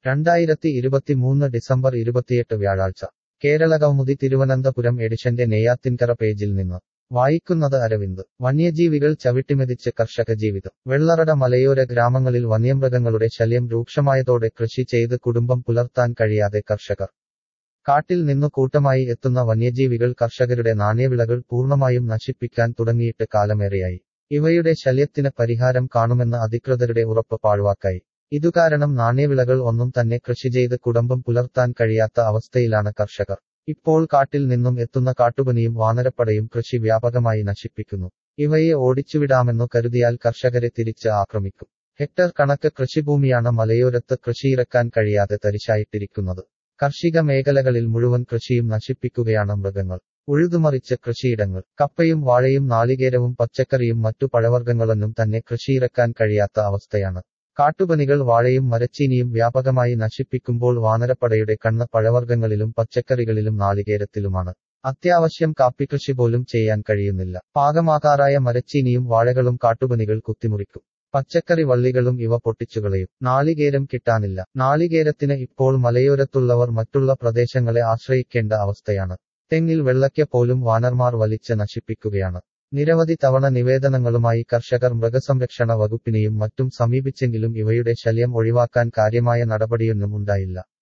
രണ്ടായിരത്തി ഇരുപത്തിമൂന്ന് ഡിസംബർ ഇരുപത്തിയെട്ട് വ്യാഴാഴ്ച കേരളകൗമുദി തിരുവനന്തപുരം എഡിഷന്റെ നെയ്യാത്തിൻകര പേജിൽ നിന്ന് വായിക്കുന്നത് അരവിന്ദ് വന്യജീവികൾ ചവിട്ടിമെതിച്ച് കർഷക ജീവിതം വെള്ളറട മലയോര ഗ്രാമങ്ങളിൽ വന്യമൃഗങ്ങളുടെ ശല്യം രൂക്ഷമായതോടെ കൃഷി ചെയ്ത് കുടുംബം പുലർത്താൻ കഴിയാതെ കർഷകർ കാട്ടിൽ നിന്നു കൂട്ടമായി എത്തുന്ന വന്യജീവികൾ കർഷകരുടെ നാണ്യവിളകൾ പൂർണ്ണമായും നശിപ്പിക്കാൻ തുടങ്ങിയിട്ട് കാലമേറെയായി ഇവയുടെ ശല്യത്തിന് പരിഹാരം കാണുമെന്ന അധികൃതരുടെ ഉറപ്പ് പാഴ്വാക്കായി ഇതുകാരണം നാണ്യവിളകൾ ഒന്നും തന്നെ കൃഷി ചെയ്ത് കുടുംബം പുലർത്താൻ കഴിയാത്ത അവസ്ഥയിലാണ് കർഷകർ ഇപ്പോൾ കാട്ടിൽ നിന്നും എത്തുന്ന കാട്ടുപനിയും വാനരപ്പടയും കൃഷി വ്യാപകമായി നശിപ്പിക്കുന്നു ഇവയെ ഓടിച്ചുവിടാമെന്നു കരുതിയാൽ കർഷകരെ തിരിച്ച് ആക്രമിക്കും ഹെക്ടർ കണക്ക് കൃഷിഭൂമിയാണ് മലയോരത്ത് കൃഷിയിറക്കാൻ കഴിയാതെ തരിശായിട്ടിരിക്കുന്നത് കാർഷിക മേഖലകളിൽ മുഴുവൻ കൃഷിയും നശിപ്പിക്കുകയാണ് മൃഗങ്ങൾ ഉഴുതുമറിച്ച കൃഷിയിടങ്ങൾ കപ്പയും വാഴയും നാളികേരവും പച്ചക്കറിയും മറ്റു പഴവർഗ്ഗങ്ങളൊന്നും തന്നെ കൃഷിയിറക്കാൻ കഴിയാത്ത അവസ്ഥയാണ് കാട്ടുപനികൾ വാഴയും മരച്ചീനിയും വ്യാപകമായി നശിപ്പിക്കുമ്പോൾ വാനരപ്പടയുടെ കണ്ണ് പഴവർഗ്ഗങ്ങളിലും പച്ചക്കറികളിലും നാളികേരത്തിലുമാണ് അത്യാവശ്യം കാപ്പികൃഷി പോലും ചെയ്യാൻ കഴിയുന്നില്ല പാകമാകാറായ മരച്ചീനിയും വാഴകളും കാട്ടുപനികൾ കുത്തിമുറിക്കും പച്ചക്കറി വള്ളികളും ഇവ പൊട്ടിച്ചുകളയും നാളികേരം കിട്ടാനില്ല നാളികേരത്തിന് ഇപ്പോൾ മലയോരത്തുള്ളവർ മറ്റുള്ള പ്രദേശങ്ങളെ ആശ്രയിക്കേണ്ട അവസ്ഥയാണ് തെങ്ങിൽ വെള്ളയ്ക്ക പോലും വാനർമാർ വലിച്ച് നശിപ്പിക്കുകയാണ് നിരവധി തവണ നിവേദനങ്ങളുമായി കർഷകർ മൃഗസംരക്ഷണ വകുപ്പിനെയും മറ്റും സമീപിച്ചെങ്കിലും ഇവയുടെ ശല്യം ഒഴിവാക്കാൻ കാര്യമായ നടപടിയൊന്നും ഉണ്ടായില്ല